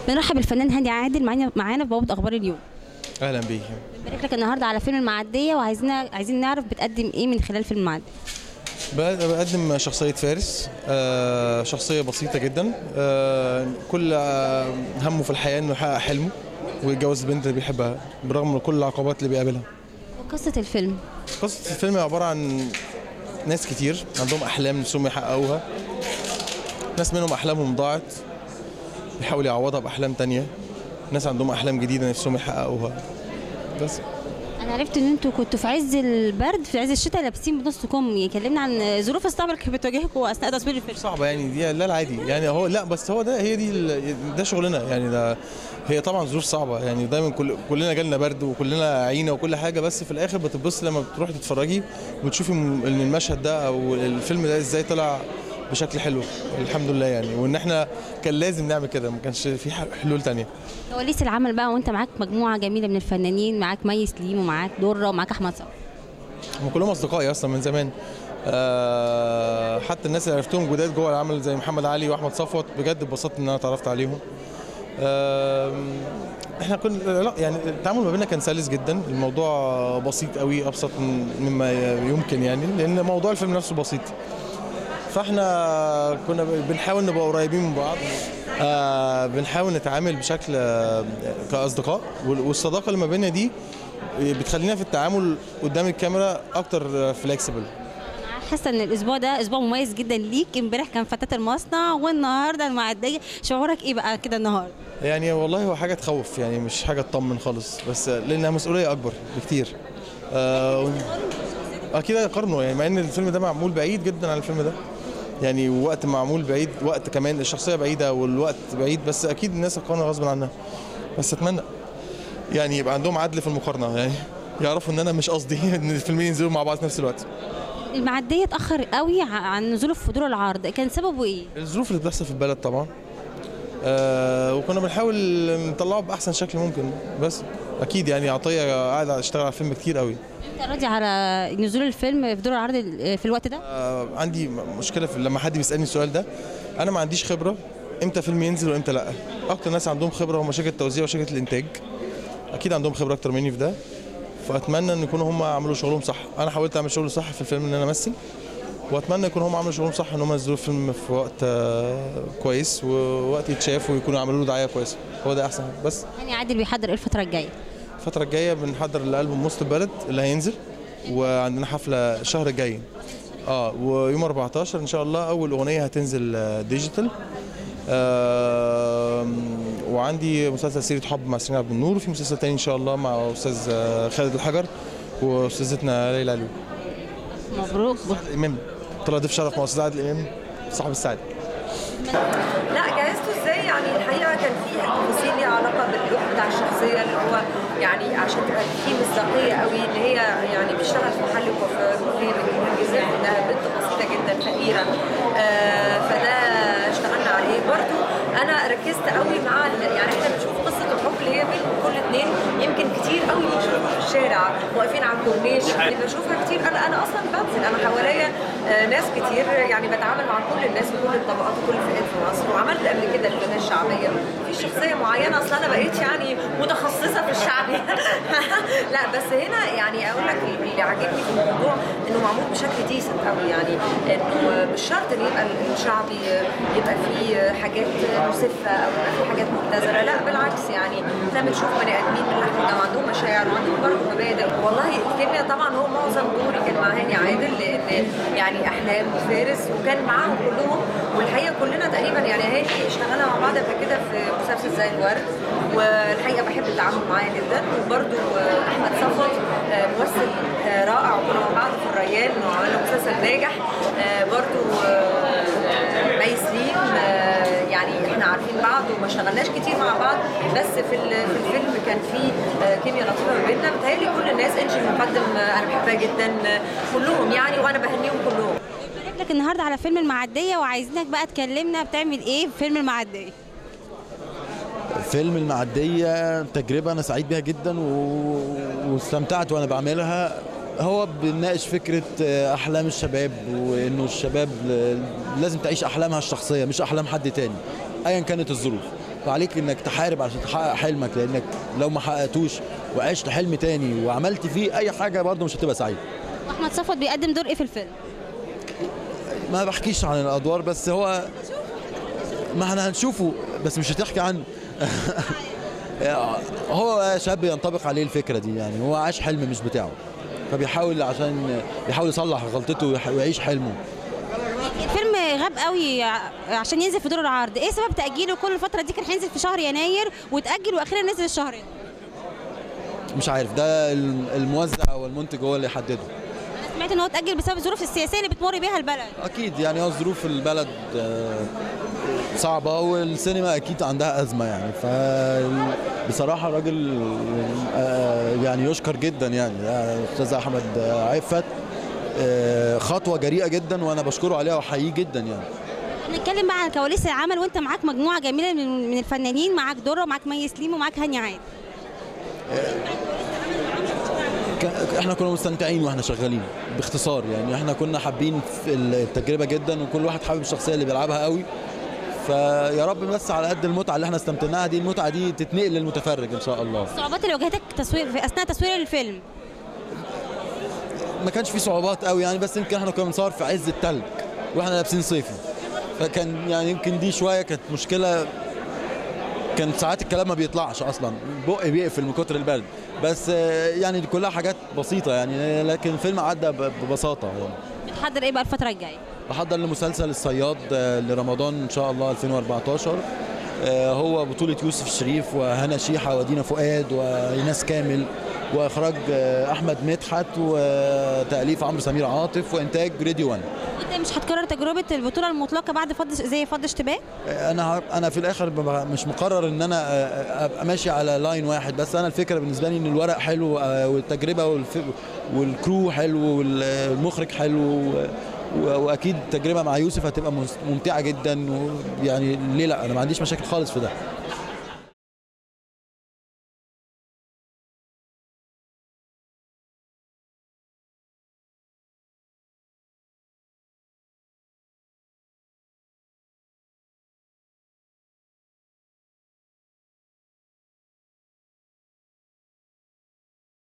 بنرحب بالفنان هاني عادل معانا معانا في بوابه اخبار اليوم اهلا بيك بنبارك لك النهارده على فيلم المعديه وعايزين عايزين نعرف بتقدم ايه من خلال فيلم المعديه بقدم شخصية فارس آه، شخصية بسيطة جدا آه، كل آه، همه في الحياة انه يحقق حلمه ويتجوز البنت اللي بيحبها برغم من كل العقبات اللي بيقابلها وقصه الفيلم قصة الفيلم عبارة عن ناس كتير عندهم أحلام نفسهم يحققوها ناس منهم أحلامهم ضاعت بيحاول يعوضها بأحلام تانية ناس عندهم أحلام جديدة نفسهم يحققوها بس انا عرفت ان انتوا كنتوا في عز البرد في عز الشتاء لابسين بنص كم يكلمنا عن ظروف الصعبه اللي كانت بتواجهكم اثناء تصوير الفيلم صعبة يعني دي لا العادي يعني هو لا بس هو ده هي دي ال- ده شغلنا يعني ده هي طبعا ظروف صعبة يعني دايما كل كلنا جالنا برد وكلنا عينا وكل حاجة بس في الآخر بتبص لما بتروحي تتفرجي وتشوفي م- ان المشهد ده أو الفيلم ده ازاي طلع بشكل حلو الحمد لله يعني وان احنا كان لازم نعمل كده ما كانش في ح- حلول تانية كواليس العمل بقى وانت معاك مجموعه جميله من الفنانين معاك مي سليم ومعاك دره ومعاك احمد صبري هم كلهم اصدقائي اصلا من زمان أه حتى الناس اللي عرفتهم جداد جوه العمل زي محمد علي واحمد صفوت بجد اتبسطت ان انا اتعرفت عليهم أه احنا كنا لا يعني التعامل ما بيننا كان سلس جدا الموضوع بسيط قوي ابسط من- مما يمكن يعني لان موضوع الفيلم نفسه بسيط فاحنا كنا بنحاول نبقى قريبين من بعض آه بنحاول نتعامل بشكل آه كاصدقاء وال- والصداقه اللي ما بيننا دي بتخلينا في التعامل قدام الكاميرا اكتر فليكسبل حاسه ان الاسبوع ده اسبوع مميز جدا ليك امبارح كان فتاه المصنع والنهارده المعديه شعورك ايه بقى كده النهارده يعني والله هو حاجه تخوف يعني مش حاجه تطمن خالص بس لانها مسؤوليه اكبر بكتير آه و- اكيد هيقارنوا يعني مع ان الفيلم ده معمول بعيد جدا عن الفيلم ده يعني وقت معمول بعيد وقت كمان الشخصيه بعيده والوقت بعيد بس اكيد الناس هتقارن غصب عنها بس اتمنى يعني يبقى عندهم عدل في المقارنه يعني يعرفوا ان انا مش قصدي ان الفيلمين ينزلوا مع بعض في نفس الوقت المعديه اتاخر قوي ع- عن نزوله في فضول العرض كان سببه ايه الظروف اللي بتحصل في البلد طبعا آه وكنا بنحاول نطلعه باحسن شكل ممكن بس اكيد يعني عطيه قاعد اشتغل على الفيلم كتير قوي انت راضي على نزول الفيلم في فضول العرض ال- في الوقت ده آه عندي م- مشكله في لما حد بيسالني السؤال ده انا ما عنديش خبره امتى فيلم ينزل وامتى لا اكتر ناس عندهم خبره هم شركه التوزيع وشركه الانتاج اكيد عندهم خبره اكتر مني في ده فاتمنى ان يكونوا هم عملوا شغلهم صح انا حاولت اعمل شغل صح في الفيلم ان انا امثل واتمنى يكونوا هم عملوا شغلهم صح ان هم ينزلوا الفيلم في وقت آه، كويس ووقت يتشاف ويكونوا عملوا له دعايه كويسه هو ده احسن حاجة. بس هاني عادل بيحضر ايه الفتره الجايه الفتره الجايه بنحضر الالبوم وسط البلد اللي هينزل وعندنا حفله الشهر الجاي اه ويوم 14 ان شاء الله اول اغنيه هتنزل آه، ديجيتال آه وعندي مسلسل سيره حب مع سيرين عبد النور وفي مسلسل تاني ان شاء الله مع استاذ آه، خالد الحجر واستاذتنا ليلى علوي مبروك عادل امام طلع ضيف شرف مع استاذ عادل امام صاحب السعاده لا جهزته ازاي يعني الحقيقه كان في تفاصيل ليها علاقه باللوك بتاع الشخصيه اللي هو يعني عشان تبقى في مصداقيه قوي ان هي يعني بتشتغل في محل كوافير وهي بتجهز انها بنت بسيطه جدا فقيره آه فده اشتغلنا عليه برضو انا ركزت قوي مع ال- يعني احنا بنشوف قصه الحب اللي هي بين كل اتنين يمكن كتير قوي بنشوفها في الشارع واقفين على الكورنيش اللي بشوفها كتير انا انا اصلا بنزل انا حواليا آه، ناس كتير يعني بتعامل مع كل الناس وكل الطبقات وكل الفئات في مصر وعملت قبل كده الفئات الشعبيه في شخصيه معينه اصل انا بقيت يعني متخصصه في الشعبي لا بس هنا يعني اقول لك اللي عاجبني في الموضوع انه معمول بشكل ديسنت قوي يعني انه مش شرط ان يبقى الشعبي يبقى فيه حاجات مسفه او يبقى فيه حاجات مبتذله لا بالعكس يعني احنا بنشوف بني ادمين من لحم ودم عندهم مشاعر وعندهم برضه مبادئ والله الكيمياء طبعا هو معظم دوري كان مع هاني عادل لان يعني احلام وفارس وكان معاهم كلهم والحقيقه كلنا تقريبا يعني هاني اشتغلنا مع بعض قبل كده في مسلسل زي الورد والحقيقه بحب التعامل معاه جدا وبرده احمد صفوت آه، ممثل آه، رائع وكنا مع بعض في الريان وعملنا مسلسل ناجح برضه مي سليم آه، يعني احنا عارفين بعض وما شغلناش كتير مع بعض بس في ال- في الفيلم كان في آه، كيمياء لطيفه ما بيننا متهيألي كل الناس انجي المقدم آه، انا بحبها جدا آه، كلهم يعني وانا بهنيهم كلهم بنبارك لك النهارده على فيلم المعديه وعايزينك بقى تكلمنا بتعمل ايه في فيلم المعديه فيلم المعدية تجربة أنا سعيد بيها جدا و... واستمتعت وأنا بعملها هو بنناقش فكرة آه، أحلام الشباب وإنه الشباب ل- لازم تعيش أحلامها الشخصية مش أحلام حد تاني أيا كانت الظروف فعليك انك تحارب عشان تحقق حلمك لانك لو ما حققتوش وعشت حلم تاني وعملت فيه اي حاجه برضه مش هتبقى سعيد واحمد صفوت بيقدم دور ايه في الفيلم ما بحكيش عن الادوار بس هو ما احنا هنشوفه بس مش هتحكي عنه هو شاب ينطبق عليه الفكره دي يعني هو عاش حلم مش بتاعه فبيحاول عشان يحاول يصلح غلطته ويح- ويعيش حلمه الفيلم غاب قوي ع- عشان ينزل في دور العرض ايه سبب تاجيله كل الفتره دي كان هينزل في شهر يناير وتاجل واخيرا نزل الشهر ده مش عارف ده الم- الموزع والمنتج هو اللي يحدده انا سمعت ان هو اتاجل بسبب الظروف السياسيه اللي بتمر بيها البلد اكيد يعني هو ظروف البلد آه، صعبه والسينما اكيد عندها ازمه يعني ف بصراحه راجل آه، يعني يشكر جدا يعني آه، استاذ احمد آه، عفت آه، خطوه جريئه جدا وانا بشكره عليها واحييه جدا يعني هنتكلم بقى عن كواليس العمل وانت معاك مجموعه جميله من من الفنانين معاك دره ومعاك مي سليم ومعاك هاني عاد ك- احنا كنا مستمتعين واحنا شغالين باختصار يعني احنا كنا حابين في التجربه جدا وكل واحد حابب الشخصيه اللي بيلعبها قوي فيا رب بس على قد المتعه اللي احنا استمتعناها دي المتعه دي تتنقل للمتفرج ان شاء الله الصعوبات اللي واجهتك تصوير في اثناء تصوير الفيلم ما كانش في صعوبات قوي يعني بس يمكن احنا كنا بنصور في عز التلج واحنا لابسين صيفي فكان يعني يمكن دي شويه كانت مشكله كان ساعات الكلام ما بيطلعش اصلا بقي بيقفل من كتر البرد بس آه، يعني دي كلها حاجات بسيطه يعني لكن الفيلم عدى ب- ببساطه يعني بتحضر ايه بقى الفتره الجايه بحضر لمسلسل الصياد آه، لرمضان ان شاء الله 2014 آه، هو بطولة يوسف الشريف وهنا شيحة ودينا فؤاد وإيناس كامل وإخراج آه، أحمد مدحت وتأليف عمرو سمير عاطف وإنتاج راديو 1 وانت مش هتكرر تجربه البطوله المطلقه بعد فض زي فض اشتباه انا انا في الاخر ببقى مش مقرر ان انا آه، ابقى ماشي على لاين واحد بس انا الفكره بالنسبه لي ان الورق حلو آه، والتجربه والف... والكرو حلو والمخرج حلو و- و- واكيد التجربه مع يوسف هتبقى مس- ممتعه جدا ويعني ليه لا انا ما عنديش مشاكل خالص في ده